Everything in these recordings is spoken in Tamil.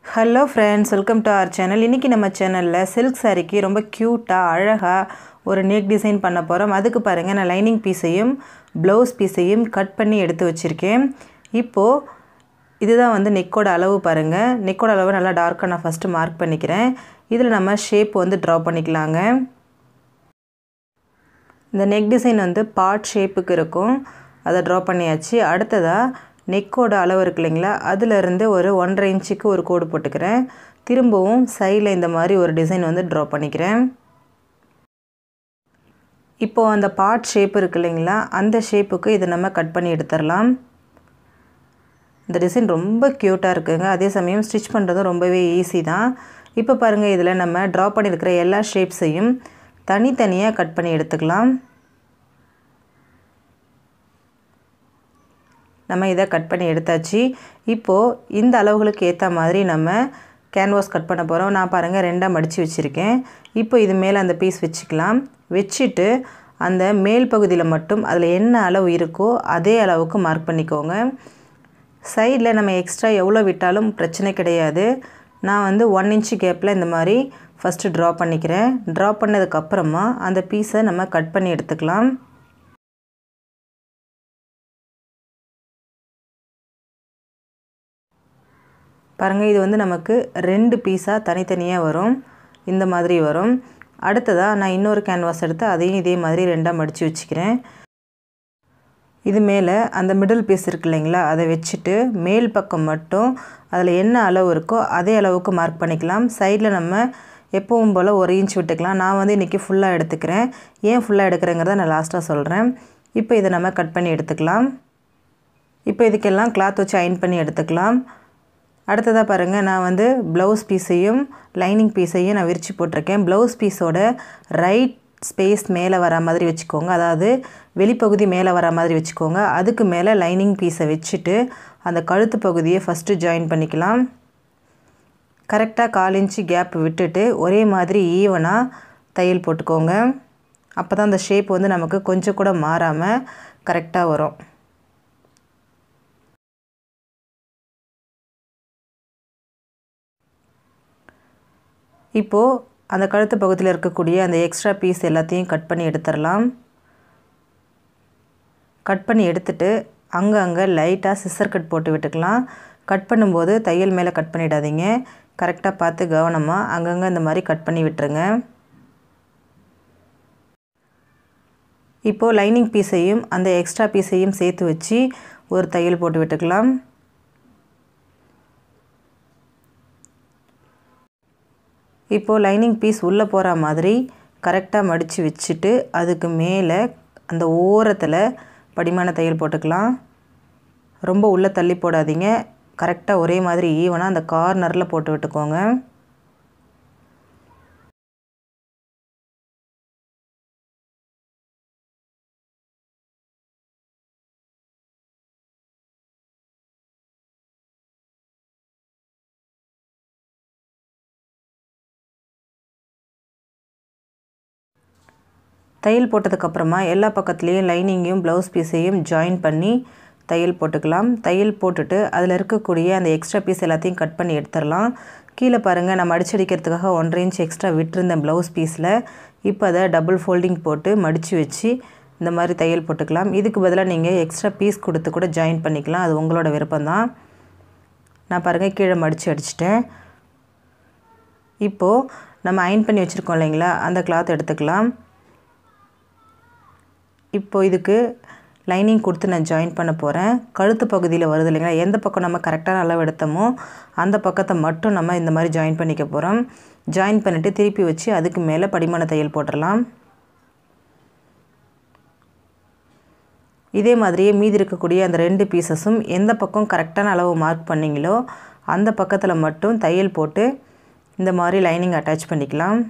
hello friends welcome to our channel இன்றைக்கி நம்ம சேனலில் சில்க் சாரீக்கு ரொம்ப க்யூட்டாக அழகாக ஒரு நெக் டிசைன் பண்ண போகிறோம் அதுக்கு பாருங்கள் நான் லைனிங் பீஸையும் ப்ளவுஸ் பீஸையும் கட் பண்ணி எடுத்து வச்சுருக்கேன் இப்போது இதுதான் வந்து நெக்கோட அளவு பாருங்கள் நெக்கோட அளவு நல்லா டார்க்காக நான் ஃபஸ்ட்டு மார்க் பண்ணிக்கிறேன் இதில் நம்ம ஷேப் வந்து ட்ரா பண்ணிக்கலாங்க இந்த நெக் டிசைன் வந்து பார்ட் ஷேப்புக்கு இருக்கும் அதை ட்ரா பண்ணியாச்சு அடுத்ததாக நெக்கோட அளவு இருக்கு இல்லைங்களா அதிலிருந்து ஒரு ஒன்றரை இன்ச்சுக்கு ஒரு கோடு போட்டுக்கிறேன் திரும்பவும் சைடில் இந்த மாதிரி ஒரு டிசைன் வந்து ட்ரா பண்ணிக்கிறேன் இப்போது அந்த பார்ட் ஷேப் இருக்கு இல்லைங்களா அந்த ஷேப்புக்கு இதை நம்ம கட் பண்ணி எடுத்துடலாம் இந்த டிசைன் ரொம்ப க்யூட்டாக இருக்குங்க அதே சமயம் ஸ்டிச் பண்ணுறதும் ரொம்பவே ஈஸி தான் இப்போ பாருங்கள் இதில் நம்ம ட்ரா பண்ணியிருக்கிற எல்லா ஷேப்ஸையும் தனித்தனியாக கட் பண்ணி எடுத்துக்கலாம் நம்ம இதை கட் பண்ணி எடுத்தாச்சு இப்போது இந்த அளவுகளுக்கு ஏற்ற மாதிரி நம்ம கேன்வாஸ் கட் பண்ண போகிறோம் நான் பாருங்கள் ரெண்டாக மடித்து வச்சுருக்கேன் இப்போ இது மேலே அந்த பீஸ் வச்சுக்கலாம் வச்சுட்டு அந்த மேல் பகுதியில் மட்டும் அதில் என்ன அளவு இருக்கோ அதே அளவுக்கு மார்க் பண்ணிக்கோங்க சைடில் நம்ம எக்ஸ்ட்ரா எவ்வளோ விட்டாலும் பிரச்சனை கிடையாது நான் வந்து ஒன் இன்ச்சு கேப்பில் இந்த மாதிரி ஃபஸ்ட்டு ட்ரா பண்ணிக்கிறேன் ட்ரா பண்ணதுக்கப்புறமா அந்த பீஸை நம்ம கட் பண்ணி எடுத்துக்கலாம் பாருங்கள் இது வந்து நமக்கு ரெண்டு பீஸாக தனித்தனியாக வரும் இந்த மாதிரி வரும் அடுத்ததாக நான் இன்னொரு கேன்வாஸ் எடுத்து அதையும் இதே மாதிரி ரெண்டாக மடித்து வச்சுக்கிறேன் இது மேலே அந்த மிடில் பீஸ் இருக்கு இல்லைங்களா அதை வச்சுட்டு மேல் பக்கம் மட்டும் அதில் என்ன அளவு இருக்கோ அதே அளவுக்கு மார்க் பண்ணிக்கலாம் சைடில் நம்ம எப்பவும் போல் ஒரு இன்ச் விட்டுக்கலாம் நான் வந்து இன்றைக்கி ஃபுல்லாக எடுத்துக்கிறேன் ஏன் ஃபுல்லாக எடுக்கிறேங்கிறத நான் லாஸ்ட்டாக சொல்கிறேன் இப்போ இதை நம்ம கட் பண்ணி எடுத்துக்கலாம் இப்போ இதுக்கெல்லாம் கிளாத் வச்சு அயன் பண்ணி எடுத்துக்கலாம் அடுத்ததாக பாருங்கள் நான் வந்து ப்ளவுஸ் பீஸையும் லைனிங் பீஸையும் நான் விரித்து போட்டிருக்கேன் ப்ளவுஸ் பீஸோட ரைட் ஸ்பேஸ் மேலே வர மாதிரி வச்சுக்கோங்க அதாவது வெளிப்பகுதி மேலே வர மாதிரி வச்சுக்கோங்க அதுக்கு மேலே லைனிங் பீஸை வச்சுட்டு அந்த கழுத்து பகுதியை ஃபஸ்ட்டு ஜாயின் பண்ணிக்கலாம் கரெக்டாக கால் இன்ச்சு கேப் விட்டுட்டு ஒரே மாதிரி ஈவனாக தையல் போட்டுக்கோங்க அப்போ தான் அந்த ஷேப் வந்து நமக்கு கொஞ்சம் கூட மாறாமல் கரெக்டாக வரும் இப்போது அந்த கழுத்து பகுதியில் இருக்கக்கூடிய அந்த எக்ஸ்ட்ரா பீஸ் எல்லாத்தையும் கட் பண்ணி எடுத்துடலாம் கட் பண்ணி எடுத்துட்டு அங்கே அங்கே லைட்டாக சிஸ்ஸர் கட் போட்டு விட்டுக்கலாம் கட் பண்ணும்போது தையல் மேலே கட் பண்ணிடாதீங்க கரெக்டாக பார்த்து கவனமாக அங்கங்கே இந்த மாதிரி கட் பண்ணி விட்டுருங்க இப்போது லைனிங் பீஸையும் அந்த எக்ஸ்ட்ரா பீஸையும் சேர்த்து வச்சு ஒரு தையல் போட்டு விட்டுக்கலாம் இப்போது லைனிங் பீஸ் உள்ளே போகிற மாதிரி கரெக்டாக மடித்து வச்சுட்டு அதுக்கு மேலே அந்த ஓரத்தில் படிமான தையல் போட்டுக்கலாம் ரொம்ப உள்ளே தள்ளி போடாதீங்க கரெக்டாக ஒரே மாதிரி ஈவனாக அந்த கார்னரில் போட்டு விட்டுக்கோங்க தையல் போட்டதுக்கப்புறமா எல்லா பக்கத்துலேயும் லைனிங்கையும் ப்ளவுஸ் பீஸையும் ஜாயின் பண்ணி தையல் போட்டுக்கலாம் தையல் போட்டுட்டு அதில் இருக்கக்கூடிய அந்த எக்ஸ்ட்ரா பீஸ் எல்லாத்தையும் கட் பண்ணி எடுத்துடலாம் கீழே பாருங்கள் நம்ம அடிச்சடிக்கிறதுக்காக ஒன்றரை இன்ச் எக்ஸ்ட்ரா விட்டுருந்தேன் ப்ளவுஸ் பீஸில் இப்போ அதை டபுள் ஃபோல்டிங் போட்டு மடித்து வச்சு இந்த மாதிரி தையல் போட்டுக்கலாம் இதுக்கு பதிலாக நீங்கள் எக்ஸ்ட்ரா பீஸ் கொடுத்து கூட ஜாயின் பண்ணிக்கலாம் அது உங்களோட விருப்பம்தான் நான் பாருங்கள் கீழே மடித்து அடிச்சிட்டேன் இப்போது நம்ம அயன் பண்ணி வச்சுருக்கோம் இல்லைங்களா அந்த கிளாத் எடுத்துக்கலாம் இப்போ இதுக்கு லைனிங் கொடுத்து நான் ஜாயின் பண்ண போகிறேன் கழுத்து பகுதியில் வருது இல்லைங்களா எந்த பக்கம் நம்ம கரெக்டான அளவு எடுத்தோமோ அந்த பக்கத்தை மட்டும் நம்ம இந்த மாதிரி ஜாயின் பண்ணிக்க போகிறோம் ஜாயின் பண்ணிவிட்டு திருப்பி வச்சு அதுக்கு மேலே படிமான தையல் போட்டுடலாம் இதே மாதிரியே மீதி இருக்கக்கூடிய அந்த ரெண்டு பீசஸும் எந்த பக்கம் கரெக்டான அளவு மார்க் பண்ணிங்களோ அந்த பக்கத்தில் மட்டும் தையல் போட்டு இந்த மாதிரி லைனிங் அட்டாச் பண்ணிக்கலாம்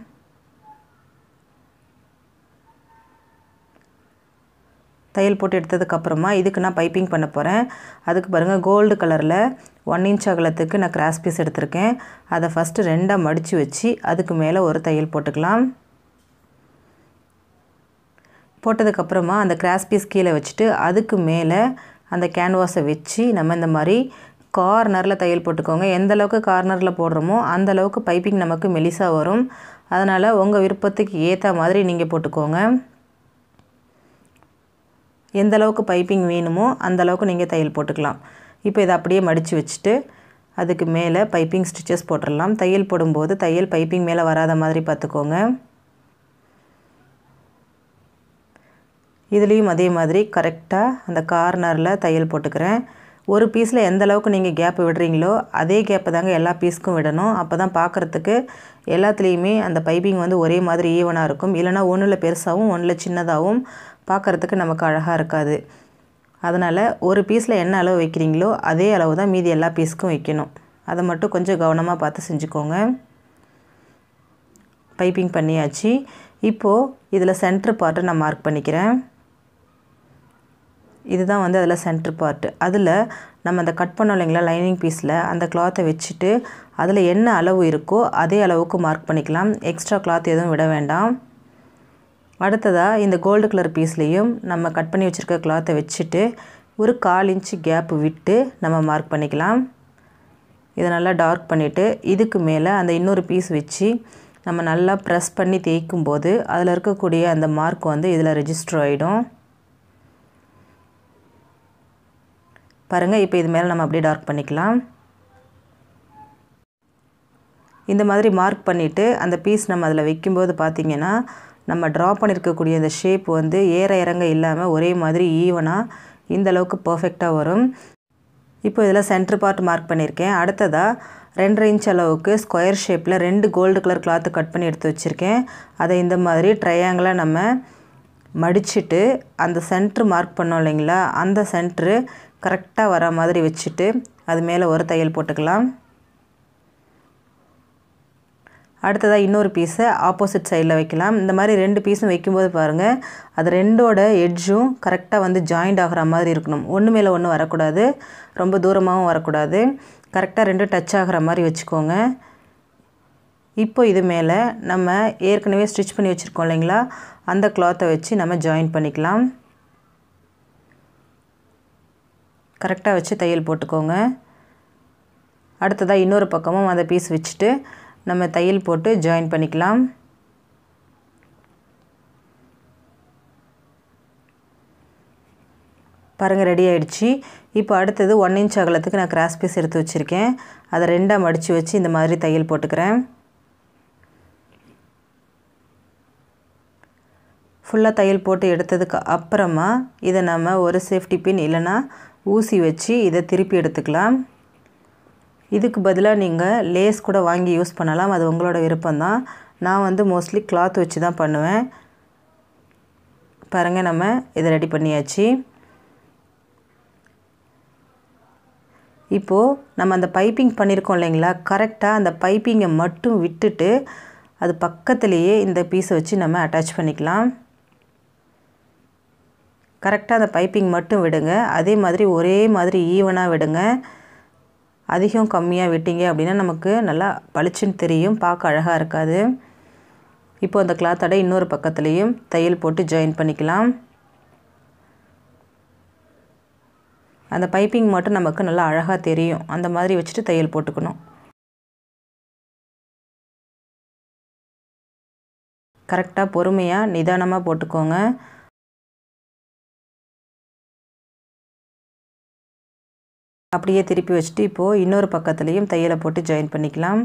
தையல் போட்டு எடுத்ததுக்கப்புறமா இதுக்கு நான் பைப்பிங் பண்ண போகிறேன் அதுக்கு பாருங்கள் கோல்டு கலரில் ஒன் இன்ச் அகலத்துக்கு நான் கிராஸ் பீஸ் எடுத்திருக்கேன் அதை ஃபஸ்ட்டு ரெண்டாக மடித்து வச்சு அதுக்கு மேலே ஒரு தையல் போட்டுக்கலாம் போட்டதுக்கப்புறமா அந்த கிராஸ் பீஸ் கீழே வச்சுட்டு அதுக்கு மேலே அந்த கேன்வாஸை வச்சு நம்ம இந்த மாதிரி கார்னரில் தையல் போட்டுக்கோங்க எந்த அளவுக்கு கார்னரில் போடுறோமோ அந்த அளவுக்கு பைப்பிங் நமக்கு மெலிசாக வரும் அதனால் உங்கள் விருப்பத்துக்கு ஏற்ற மாதிரி நீங்கள் போட்டுக்கோங்க எந்த அளவுக்கு பைப்பிங் வேணுமோ அந்த அளவுக்கு நீங்கள் தையல் போட்டுக்கலாம் இப்போ இதை அப்படியே மடித்து வச்சுட்டு அதுக்கு மேலே பைப்பிங் ஸ்டிச்சஸ் போட்டுடலாம் தையல் போடும்போது தையல் பைப்பிங் மேலே வராத மாதிரி பார்த்துக்கோங்க இதுலேயும் அதே மாதிரி கரெக்டாக அந்த கார்னரில் தையல் போட்டுக்கிறேன் ஒரு பீஸில் எந்த அளவுக்கு நீங்கள் கேப் விடுறீங்களோ அதே கேப்பை தாங்க எல்லா பீஸ்க்கும் விடணும் அப்போ தான் பார்க்குறதுக்கு எல்லாத்துலேயுமே அந்த பைப்பிங் வந்து ஒரே மாதிரி ஈவனாக இருக்கும் இல்லைனா ஒன்றில் பெருசாகவும் ஒன்றில் சின்னதாகவும் பார்க்குறதுக்கு நமக்கு அழகாக இருக்காது அதனால் ஒரு பீஸில் என்ன அளவு வைக்கிறீங்களோ அதே அளவு தான் மீதி எல்லா பீஸுக்கும் வைக்கணும் அதை மட்டும் கொஞ்சம் கவனமாக பார்த்து செஞ்சுக்கோங்க பைப்பிங் பண்ணியாச்சு இப்போது இதில் சென்ட்ரு பார்ட்டை நான் மார்க் பண்ணிக்கிறேன் இதுதான் வந்து அதில் சென்ட்ரு பார்ட்டு அதில் நம்ம அந்த கட் பண்ணோம் இல்லைங்களா லைனிங் பீஸில் அந்த கிளாத்தை வச்சுட்டு அதில் என்ன அளவு இருக்கோ அதே அளவுக்கு மார்க் பண்ணிக்கலாம் எக்ஸ்ட்ரா கிளாத் எதுவும் விட வேண்டாம் அடுத்ததாக இந்த கோல்டு கலர் பீஸ்லேயும் நம்ம கட் பண்ணி வச்சுருக்க கிளாத்தை வச்சுட்டு ஒரு கால் இன்ச்சு கேப் விட்டு நம்ம மார்க் பண்ணிக்கலாம் இதை நல்லா டார்க் பண்ணிவிட்டு இதுக்கு மேலே அந்த இன்னொரு பீஸ் வச்சு நம்ம நல்லா ப்ரெஸ் பண்ணி தேய்க்கும் போது அதில் இருக்கக்கூடிய அந்த மார்க் வந்து இதில் ரெஜிஸ்டர் ஆகிடும் பாருங்கள் இப்போ இது மேலே நம்ம அப்படியே டார்க் பண்ணிக்கலாம் இந்த மாதிரி மார்க் பண்ணிவிட்டு அந்த பீஸ் நம்ம அதில் வைக்கும்போது பார்த்திங்கன்னா நம்ம ட்ரா பண்ணியிருக்கக்கூடிய அந்த ஷேப் வந்து ஏற இறங்க இல்லாமல் ஒரே மாதிரி ஈவனாக இந்த அளவுக்கு பர்ஃபெக்டாக வரும் இப்போ இதில் சென்டர் பார்ட் மார்க் பண்ணியிருக்கேன் அடுத்ததாக ரெண்டரை இன்ச் அளவுக்கு ஸ்கொயர் ஷேப்பில் ரெண்டு கோல்டு கலர் கிளாத்து கட் பண்ணி எடுத்து வச்சுருக்கேன் அதை இந்த மாதிரி ட்ரையாங்கிளாக நம்ம மடிச்சுட்டு அந்த சென்ட்ரு மார்க் பண்ணோம் இல்லைங்களா அந்த சென்ட்ரு கரெக்டாக வர மாதிரி வச்சுட்டு அது மேலே ஒரு தையல் போட்டுக்கலாம் அடுத்ததாக இன்னொரு பீஸை ஆப்போசிட் சைடில் வைக்கலாம் இந்த மாதிரி ரெண்டு பீஸும் வைக்கும்போது பாருங்கள் அது ரெண்டோட எட்ஜும் கரெக்டாக வந்து ஜாயிண்ட் ஆகிற மாதிரி இருக்கணும் ஒன்று மேலே ஒன்று வரக்கூடாது ரொம்ப தூரமாகவும் வரக்கூடாது கரெக்டாக ரெண்டு டச் ஆகிற மாதிரி வச்சுக்கோங்க இப்போ இது மேலே நம்ம ஏற்கனவே ஸ்டிச் பண்ணி வச்சுருக்கோம் இல்லைங்களா அந்த கிளாத்தை வச்சு நம்ம ஜாயின் பண்ணிக்கலாம் கரெக்டாக வச்சு தையல் போட்டுக்கோங்க அடுத்ததாக இன்னொரு பக்கமும் அந்த பீஸ் வச்சுட்டு நம்ம தையல் போட்டு ஜாயின் பண்ணிக்கலாம் பாருங்கள் ரெடி ஆகிடுச்சு இப்போ அடுத்தது ஒன் இன்ச் அகலத்துக்கு நான் கிராஸ் பீஸ் எடுத்து வச்சுருக்கேன் அதை ரெண்டாக மடித்து வச்சு இந்த மாதிரி தையல் போட்டுக்கிறேன் ஃபுல்லாக தையல் போட்டு எடுத்ததுக்கு அப்புறமா இதை நம்ம ஒரு சேஃப்டி பின் இல்லைன்னா ஊசி வச்சு இதை திருப்பி எடுத்துக்கலாம் இதுக்கு பதிலாக நீங்கள் லேஸ் கூட வாங்கி யூஸ் பண்ணலாம் அது உங்களோட விருப்பம்தான் நான் வந்து மோஸ்ட்லி கிளாத் வச்சு தான் பண்ணுவேன் பாருங்கள் நம்ம இதை ரெடி பண்ணியாச்சு இப்போது நம்ம அந்த பைப்பிங் பண்ணியிருக்கோம் இல்லைங்களா கரெக்டாக அந்த பைப்பிங்கை மட்டும் விட்டுட்டு அது பக்கத்துலேயே இந்த பீஸை வச்சு நம்ம அட்டாச் பண்ணிக்கலாம் கரெக்டாக அந்த பைப்பிங் மட்டும் விடுங்க அதே மாதிரி ஒரே மாதிரி ஈவனாக விடுங்க அதிகம் கம்மியாக விட்டீங்க அப்படின்னா நமக்கு நல்லா பளிச்சுன்னு தெரியும் பார்க்க அழகாக இருக்காது இப்போ அந்த கிளாத்தோட இன்னொரு பக்கத்துலேயும் தையல் போட்டு ஜாயின் பண்ணிக்கலாம் அந்த பைப்பிங் மட்டும் நமக்கு நல்லா அழகாக தெரியும் அந்த மாதிரி வச்சுட்டு தையல் போட்டுக்கணும் கரெக்டாக பொறுமையாக நிதானமாக போட்டுக்கோங்க அப்படியே திருப்பி வச்சுட்டு இப்போது இன்னொரு பக்கத்துலேயும் தையலை போட்டு ஜாயின் பண்ணிக்கலாம்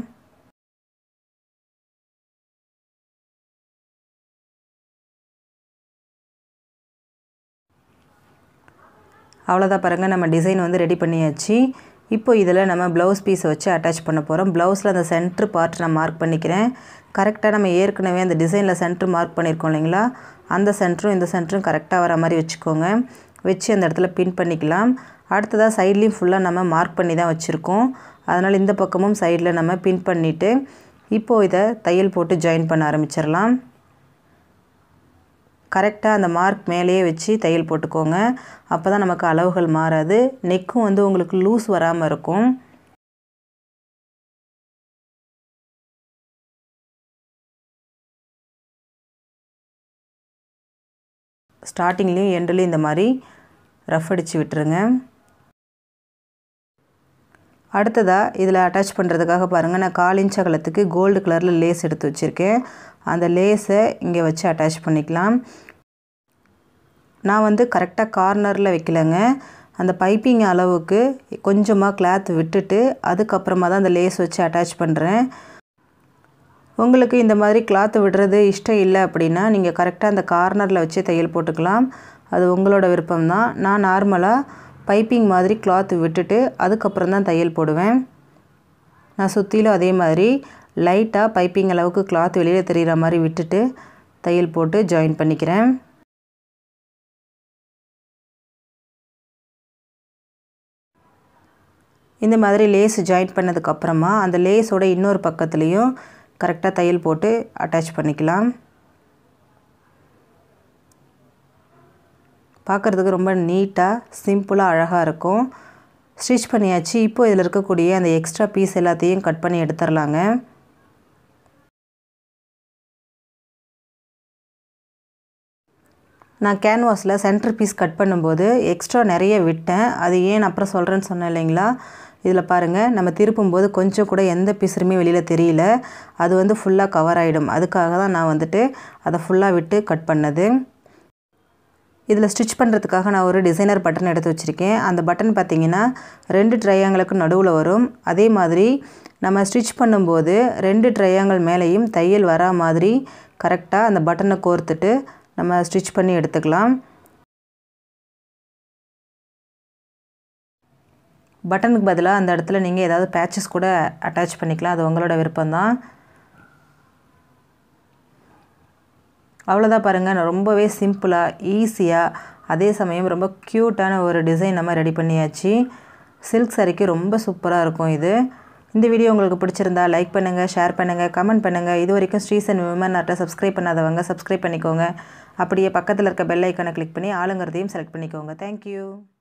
அவ்வளோதான் பாருங்கள் நம்ம டிசைன் வந்து ரெடி பண்ணியாச்சு இப்போ இதில் நம்ம ப்ளவுஸ் பீஸை வச்சு அட்டாச் பண்ண போகிறோம் ப்ளவுஸில் அந்த சென்ட்ரு பார்ட் நான் மார்க் பண்ணிக்கிறேன் கரெக்டாக நம்ம ஏற்கனவே அந்த டிசைனில் சென்ட்ரு மார்க் பண்ணியிருக்கோம் இல்லைங்களா அந்த சென்டரும் இந்த சென்டரும் கரெக்டாக வர மாதிரி வச்சுக்கோங்க வச்சு அந்த இடத்துல பின் பண்ணிக்கலாம் அடுத்ததாக சைட்லேயும் ஃபுல்லாக நம்ம மார்க் பண்ணி தான் வச்சுருக்கோம் அதனால் இந்த பக்கமும் சைடில் நம்ம பின் பண்ணிவிட்டு இப்போது இதை தையல் போட்டு ஜாயின் பண்ண ஆரம்பிச்சிடலாம் கரெக்டாக அந்த மார்க் மேலேயே வச்சு தையல் போட்டுக்கோங்க அப்போ தான் நமக்கு அளவுகள் மாறாது நெக்கும் வந்து உங்களுக்கு லூஸ் வராமல் இருக்கும் ஸ்டார்டிங்லேயும் எண்டுலேயும் இந்த மாதிரி ரஃப் அடித்து விட்டுருங்க அடுத்ததாக இதில் அட்டாச் பண்ணுறதுக்காக பாருங்கள் நான் கால் இன்ச் அகலத்துக்கு கோல்டு கலரில் லேஸ் எடுத்து வச்சுருக்கேன் அந்த லேஸை இங்கே வச்சு அட்டாச் பண்ணிக்கலாம் நான் வந்து கரெக்டாக கார்னரில் வைக்கலைங்க அந்த பைப்பிங் அளவுக்கு கொஞ்சமாக கிளாத் விட்டுட்டு அதுக்கப்புறமா தான் அந்த லேஸ் வச்சு அட்டாச் பண்ணுறேன் உங்களுக்கு இந்த மாதிரி கிளாத் விடுறது இஷ்டம் இல்லை அப்படின்னா நீங்கள் கரெக்டாக அந்த கார்னரில் வச்சு தையல் போட்டுக்கலாம் அது உங்களோட விருப்பம் தான் நான் நார்மலாக பைப்பிங் மாதிரி கிளாத் விட்டுட்டு அதுக்கப்புறம் தான் தையல் போடுவேன் நான் சுற்றிலும் அதே மாதிரி லைட்டாக பைப்பிங் அளவுக்கு கிளாத் வெளியில் தெரிகிற மாதிரி விட்டுட்டு தையல் போட்டு ஜாயின் பண்ணிக்கிறேன் இந்த மாதிரி லேஸ் ஜாயின் பண்ணதுக்கப்புறமா அந்த லேஸோட இன்னொரு பக்கத்துலேயும் கரெக்டாக தையல் போட்டு அட்டாச் பண்ணிக்கலாம் பார்க்குறதுக்கு ரொம்ப நீட்டாக சிம்பிளாக அழகாக இருக்கும் ஸ்டிச் பண்ணியாச்சு இப்போ இதில் இருக்கக்கூடிய அந்த எக்ஸ்ட்ரா பீஸ் எல்லாத்தையும் கட் பண்ணி எடுத்துடலாங்க நான் கேன்வாஸில் சென்டர் பீஸ் கட் பண்ணும்போது எக்ஸ்ட்ரா நிறைய விட்டேன் அது ஏன் அப்புறம் சொல்கிறேன்னு சொன்னேன் இல்லைங்களா இதில் பாருங்கள் நம்ம திருப்பும்போது கொஞ்சம் கூட எந்த பீஸுமே வெளியில் தெரியல அது வந்து ஃபுல்லாக கவர் ஆகிடும் அதுக்காக தான் நான் வந்துட்டு அதை ஃபுல்லாக விட்டு கட் பண்ணது இதில் ஸ்டிச் பண்ணுறதுக்காக நான் ஒரு டிசைனர் பட்டன் எடுத்து வச்சுருக்கேன் அந்த பட்டன் பார்த்திங்கன்னா ரெண்டு ட்ரையாங்களுக்கு நடுவில் வரும் அதே மாதிரி நம்ம ஸ்டிச் பண்ணும்போது ரெண்டு ட்ரையாங்கல் மேலேயும் தையல் வரா மாதிரி கரெக்டாக அந்த பட்டனை கோர்த்துட்டு நம்ம ஸ்டிச் பண்ணி எடுத்துக்கலாம் பட்டனுக்கு பதிலாக அந்த இடத்துல நீங்கள் ஏதாவது பேச்சஸ் கூட அட்டாச் பண்ணிக்கலாம் அது உங்களோட விருப்பம்தான் அவ்வளோதான் பாருங்கள் ரொம்பவே சிம்பிளாக ஈஸியாக அதே சமயம் ரொம்ப க்யூட்டான ஒரு டிசைன் நம்ம ரெடி பண்ணியாச்சு சில்க் சாரிக்கு ரொம்ப சூப்பராக இருக்கும் இது இந்த வீடியோ உங்களுக்கு பிடிச்சிருந்தா லைக் பண்ணுங்கள் ஷேர் பண்ணுங்கள் கமெண்ட் பண்ணுங்கள் இது வரைக்கும் ஸ்ரீசன் விமன் ஆர்ட்டை சப்ஸ்கிரைப் பண்ணாதவங்க சப்ஸ்கிரைப் பண்ணிக்கோங்க அப்படியே பக்கத்தில் இருக்க பெல் ஐக்கனை கிளிக் பண்ணி ஆளுங்கிறதையும் செலக்ட் பண்ணிக்கோங்க தேங்க்யூ